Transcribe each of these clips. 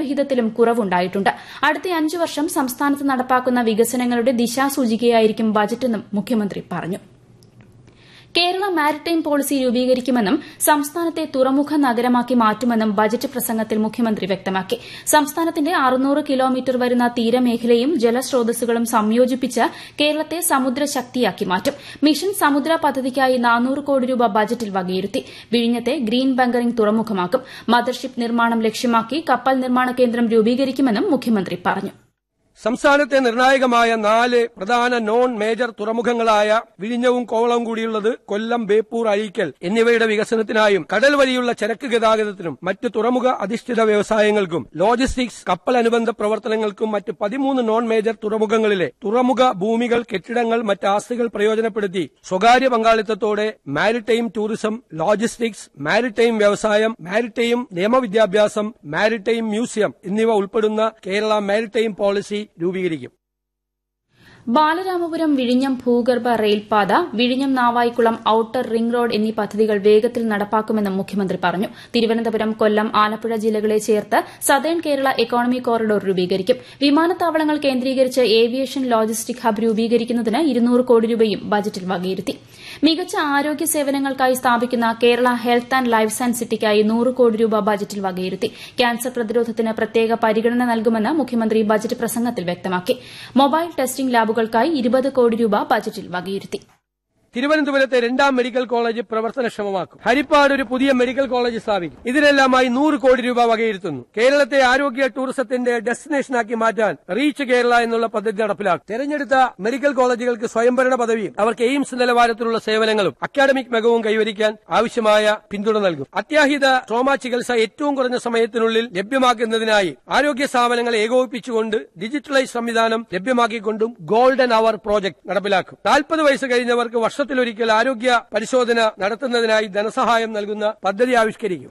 വിഹിതത്തിലും കുറവുണ്ടായിട്ടുണ്ട് അടുത്ത അഞ്ചു വർഷം സംസ്ഥാനത്ത് നടപ്പാക്കുന്ന വികസനങ്ങളുടെ ദിശാസൂചികയായിരിക്കും ബജറ്റെന്നും മുഖ്യമന്ത്രി പറഞ്ഞു കേരള മാരിടൈം പോളിസി രൂപീകരിക്കുമെന്നും സംസ്ഥാനത്തെ തുറമുഖ നഗരമാക്കി മാറ്റുമെന്നും ബജറ്റ് പ്രസംഗത്തിൽ മുഖ്യമന്ത്രി വ്യക്തമാക്കി സംസ്ഥാനത്തിന്റെ അറുന്നൂറ് കിലോമീറ്റർ വരുന്ന തീരമേഖലയും ജലസ്രോതസ്സുകളും സംയോജിപ്പിച്ച് കേരളത്തെ സമുദ്രശക്തിയാക്കി മാറ്റും മിഷൻ സമുദ്ര പദ്ധതിക്കായി നാനൂറ് കോടി രൂപ ബജറ്റിൽ വകയിരുത്തി വിഴിഞ്ഞത്തെ ഗ്രീൻ ബങ്കറിംഗ് തുറമുഖമാക്കും മദർഷിപ്പ് നിർമ്മാണം ലക്ഷ്യമാക്കി കപ്പൽ നിർമ്മാണ കേന്ദ്രം രൂപീകരിക്കുമെന്നും മുഖ്യമന്ത്രി പറഞ്ഞു സംസ്ഥാനത്തെ നിർണായകമായ നാല് പ്രധാന നോൺ മേജർ തുറമുഖങ്ങളായ വിഴിഞ്ഞവും കോവളവും കൂടിയുള്ളത് കൊല്ലം ബേപ്പൂർ അഴീക്കൽ എന്നിവയുടെ വികസനത്തിനായും കടൽ വഴിയുള്ള ചരക്ക് ഗതാഗതത്തിനും മറ്റ് തുറമുഖ അധിഷ്ഠിത വ്യവസായങ്ങൾക്കും ലോജിസ്റ്റിക്സ് കപ്പൽ അനുബന്ധ പ്രവർത്തനങ്ങൾക്കും മറ്റ് പതിമൂന്ന് നോൺ മേജർ തുറമുഖങ്ങളിലെ തുറമുഖ ഭൂമികൾ കെട്ടിടങ്ങൾ മറ്റ് ആസ്തികൾ പ്രയോജനപ്പെടുത്തി സ്വകാര്യ പങ്കാളിത്തത്തോടെ മാരിടൈം ടൂറിസം ലോജിസ്റ്റിക്സ് മാരിടൈം വ്യവസായം മാരിടൈം നിയമവിദ്യാഭ്യാസം മാരിടൈം മ്യൂസിയം എന്നിവ ഉൾപ്പെടുന്ന കേരള മാരിടൈം പോളിസി രൂപീകരിക്കും ബാലരാമപുരം വിഴിഞ്ഞം ഭൂഗർഭ റെയിൽപാത വിഴിഞ്ഞം നാവായിക്കുളം ഔട്ടർ റിംഗ് റോഡ് എന്നീ പദ്ധതികൾ വേഗത്തിൽ നടപ്പാക്കുമെന്നും മുഖ്യമന്ത്രി പറഞ്ഞു തിരുവനന്തപുരം കൊല്ലം ആലപ്പുഴ ജില്ലകളെ ചേർത്ത് സതേൺ കേരള എക്കോണമി കോറിഡോർ രൂപീകരിക്കും വിമാനത്താവളങ്ങൾ കേന്ദ്രീകരിച്ച് ഏവിയേഷൻ ലോജിസ്റ്റിക് ഹബ് രൂപീകരിക്കുന്നതിന് ഇരുന്നൂറ് കോടി രൂപയും ബജറ്റിൽ വകയിരുത്തി മികച്ച ആരോഗ്യ സേവനങ്ങൾക്കായി സ്ഥാപിക്കുന്ന Kerala health and life science സിറ്റിക്കായി നൂറ് കോടി രൂപ ബജറ്റിൽ വകയിരുത്തി ക്യാൻസർ പ്രതിരോധത്തിന് പ്രത്യേക പരിഗണന നൽകുമെന്ന് മുഖ്യമന്ത്രി ബജറ്റ് പ്രസംഗത്തിൽ വ്യക്തമാക്കി മൊബൈൽ ടെസ്റ്റിംഗ് ലാബുകൾക്കായി ഇരുപത് കോടി രൂപ ബജറ്റിൽ വകയിരുത്തി തിരുവനന്തപുരത്തെ രണ്ടാം മെഡിക്കൽ കോളേജ് പ്രവർത്തനക്ഷമമാക്കും ഹരിപ്പാട് ഒരു പുതിയ മെഡിക്കൽ കോളേജ് സ്ഥാപിക്കും ഇതിനെല്ലാമായി നൂറ് കോടി രൂപ വകയിരുത്തുന്നു കേരളത്തെ ആരോഗ്യ ടൂറിസത്തിന്റെ ഡെസ്റ്റിനേഷനാക്കി മാറ്റാൻ റീച്ച് കേരള എന്നുള്ള പദ്ധതി നടപ്പിലാക്കും തെരഞ്ഞെടുത്ത മെഡിക്കൽ കോളേജുകൾക്ക് സ്വയംഭരണ പദവിയും അവർക്ക് എയിംസ് നിലവാരത്തിലുള്ള സേവനങ്ങളും അക്കാഡമിക് മികവും കൈവരിക്കാൻ ആവശ്യമായ പിന്തുണ നൽകും അത്യാഹിത ട്രോമ ചികിത്സ ഏറ്റവും കുറഞ്ഞ സമയത്തിനുള്ളിൽ ലഭ്യമാക്കുന്നതിനായി ആരോഗ്യ സ്ഥാപനങ്ങളെ ഏകോപിപ്പിച്ചുകൊണ്ട് ഡിജിറ്റലൈസ് സംവിധാനം ലഭ്യമാക്കിക്കൊണ്ടും ഗോൾഡൻ അവർ പ്രോജക്ട് നടപ്പിലാക്കും നാൽപ്പത് വയസ്സ് കഴിഞ്ഞവർക്ക് വർഷത്തിലൊരിക്കൽ ആരോഗ്യ പരിശോധന നടത്തുന്നതിനായി ധനസഹായം നൽകുന്ന പദ്ധതി ആവിഷ്കരിക്കും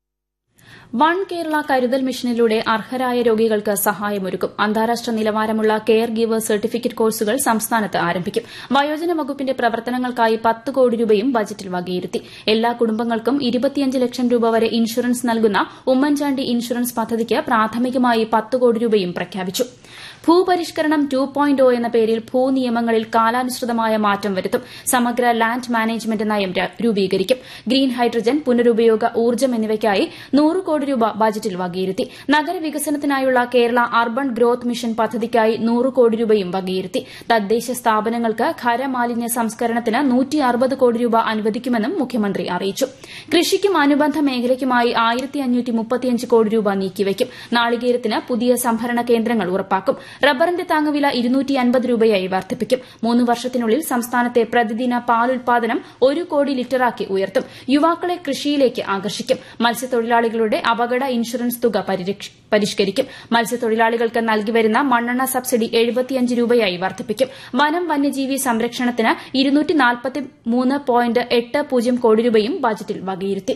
വൺ കേരള കരുതൽ മിഷനിലൂടെ അർഹരായ രോഗികൾക്ക് സഹായമൊരുക്കും അന്താരാഷ്ട്ര നിലവാരമുള്ള കെയർ ഗീവർ സർട്ടിഫിക്കറ്റ് കോഴ്സുകൾ സംസ്ഥാനത്ത് ആരംഭിക്കും വയോജന വകുപ്പിന്റെ പ്രവർത്തനങ്ങൾക്കായി പത്ത് കോടി രൂപയും ബജറ്റിൽ വകയിരുത്തി എല്ലാ കുടുംബങ്ങൾക്കും ഇരുപത്തിയഞ്ച് ലക്ഷം രൂപ വരെ ഇൻഷുറൻസ് നൽകുന്ന ഉമ്മൻചാണ്ടി ഇൻഷുറൻസ് പദ്ധതിക്ക് പ്രാഥമികമായി പത്ത് കോടി രൂപയും പ്രഖ്യാപിച്ചു ഭൂപരിഷ്കരണം ടു പോയിന്റ് എന്ന പേരിൽ ഭൂനിയമങ്ങളിൽ കാലാനുസൃതമായ മാറ്റം വരുത്തും സമഗ്ര ലാൻഡ് മാനേജ്മെന്റ് നയം രൂപീകരിക്കും ഗ്രീൻ ഹൈഡ്രജൻ പുനരുപയോഗ ഊർജ്ജം എന്നിവയ്ക്കായി നൂറ് കോടി രൂപ ബജറ്റിൽ വകയിരുത്തി നഗരവികസനത്തിനായുള്ള കേരള അർബൻ ഗ്രോത്ത് മിഷൻ പദ്ധതിക്കായി നൂറ് കോടി രൂപയും വകയിരുത്തി തദ്ദേശ സ്ഥാപനങ്ങൾക്ക് ഖരമാലിന്യ സംസ്കരണത്തിന് നൂറ്റി അറുപത് കോടി രൂപ അനുവദിക്കുമെന്നും മുഖ്യമന്ത്രി അറിയിച്ചു കൃഷിക്കും അനുബന്ധ മേഖലയ്ക്കുമായി ആയിരത്തി അഞ്ഞൂറ്റി മുപ്പത്തിയഞ്ച് കോടി രൂപ നീക്കിവയ്ക്കും നാളികേരത്തിന് പുതിയ സംഭരണ കേന്ദ്രങ്ങൾ ഉറപ്പാക്കും റബ്ബറിന്റെ താങ്ങുവില ഇരുന്നൂറ്റി അൻപത് രൂപയായി വർദ്ധിപ്പിക്കും മൂന്ന് വർഷത്തിനുള്ളിൽ സംസ്ഥാനത്തെ പ്രതിദിന പാൽ ഉൽപാദനം ഒരു കോടി ലിറ്ററാക്കി ഉയർത്തും യുവാക്കളെ കൃഷിയിലേക്ക് ആകർഷിക്കും മത്സ്യത്തൊഴിലാളികളുടെ അപകട ഇൻഷുറൻസ് തുക പരിഷ്കരിക്കും മത്സ്യത്തൊഴിലാളികൾക്ക് നൽകിവരുന്ന മണ്ണെണ്ണ സബ്സിഡി എഴുപത്തിയഞ്ച് രൂപയായി വർദ്ധിപ്പിക്കും വനം വന്യജീവി സംരക്ഷണത്തിന് ഇരുന്നൂറ്റി നാൽപ്പത്തി മൂന്ന് പോയിന്റ് എട്ട് പൂജ്യം കോടി രൂപയും ബജറ്റിൽ വകയിരുത്തി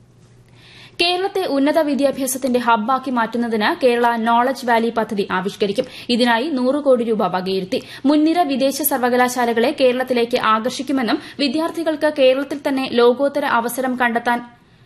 കേരളത്തെ ഉന്നത വിദ്യാഭ്യാസത്തിന്റെ ഹബ്ബാക്കി മാറ്റുന്നതിന് കേരള നോളജ് വാലി പദ്ധതി ആവിഷ്കരിക്കും ഇതിനായി നൂറ് കോടി രൂപ വകയിരുത്തി മുൻനിര വിദേശ സർവകലാശാലകളെ കേരളത്തിലേക്ക് ആകർഷിക്കുമെന്നും വിദ്യാർത്ഥികൾക്ക് കേരളത്തിൽ തന്നെ ലോകോത്തര അവസരം കണ്ടെത്താൻ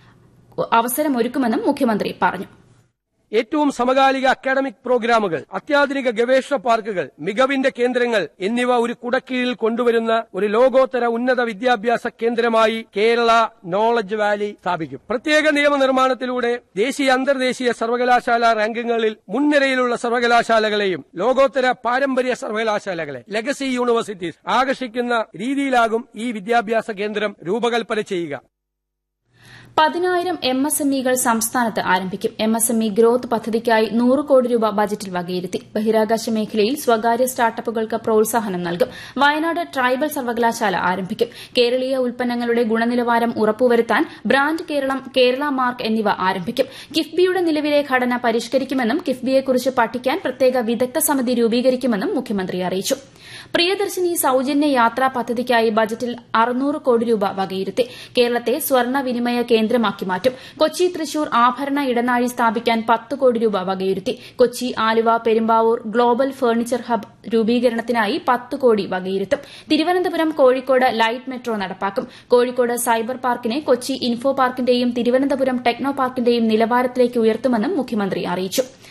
അവസരമൊരുക്കുമെന്നും മുഖ്യമന്ത്രി പറഞ്ഞു ഏറ്റവും സമകാലിക അക്കാഡമിക് പ്രോഗ്രാമുകൾ അത്യാധുനിക ഗവേഷണ പാർക്കുകൾ മികവിന്റെ കേന്ദ്രങ്ങൾ എന്നിവ ഒരു കുടക്കീഴിൽ കൊണ്ടുവരുന്ന ഒരു ലോകോത്തര ഉന്നത വിദ്യാഭ്യാസ കേന്ദ്രമായി കേരള നോളജ് വാലി സ്ഥാപിക്കും പ്രത്യേക നിയമനിർമ്മാണത്തിലൂടെ ദേശീയ അന്തർദേശീയ സർവകലാശാല റാങ്കിങ്ങുകളിൽ മുൻനിരയിലുള്ള സർവകലാശാലകളെയും ലോകോത്തര പാരമ്പര്യ സർവകലാശാലകളെ ലെഗസി യൂണിവേഴ്സിറ്റീസ് ആകർഷിക്കുന്ന രീതിയിലാകും ഈ വിദ്യാഭ്യാസ കേന്ദ്രം രൂപകൽപ്പന ചെയ്യുക പതിനായിരം എം എസ് എം ഇകൾ സംസ്ഥാനത്ത് ആരംഭിക്കും M S M E growth പദ്ധതിക്കായി നൂറ് കോടി രൂപ ബജറ്റിൽ വകയിരുത്തി ബഹിരാകാശ മേഖലയിൽ സ്വകാര്യ സ്റ്റാർട്ടപ്പുകൾക്ക് പ്രോത്സാഹനം നൽകും വയനാട് ട്രൈബൽ സർവകലാശാല ആരംഭിക്കും കേരളീയ ഉൽപ്പന്നങ്ങളുടെ ഗുണനിലവാരം ഉറപ്പുവരുത്താൻ ബ്രാൻഡ് കേരളം കേരള മാർക്ക് എന്നിവ ആരംഭിക്കും കിഫ്ബിയുടെ നിലവിലെ ഘടന പരിഷ്കരിക്കുമെന്നും കിഫ്ബിയെക്കുറിച്ച് പഠിക്കാൻ പ്രത്യേക വിദഗ്ധ സമിതി രൂപീകരിക്കുമെന്നും മുഖ്യമന്ത്രി അറിയിച്ചു പ്രിയദർശിനി സൌജന്യ യാത്രാ പദ്ധതിക്കായി ബജറ്റിൽ അറുന്നൂറ് കോടി രൂപ വകയിരുത്തി കേരളത്തെ സ്വർണ്ണ വിനിമയ കേന്ദ്രമാക്കി മാറ്റും കൊച്ചി തൃശൂർ ആഭരണ ഇടനാഴി സ്ഥാപിക്കാൻ പത്ത് കോടി രൂപ വകയിരുത്തി Kochi Aluva Perumbavoor global furniture hub രൂപീകരണത്തിനായി പത്ത് കോടി വകയിരുത്തും തിരുവനന്തപുരം കോഴിക്കോട് ലൈറ്റ് മെട്രോ നടപ്പാക്കും കോഴിക്കോട് സൈബർ പാർക്കിനെ കൊച്ചി ഇൻഫോ പാർക്കിന്റെയും തിരുവനന്തപുരം ടെക്നോ പാർക്കിന്റെയും നിലവാരത്തിലേക്ക് ഉയർത്തുമെന്നും മുഖ്യമന്ത്രി അറിയിച്ചു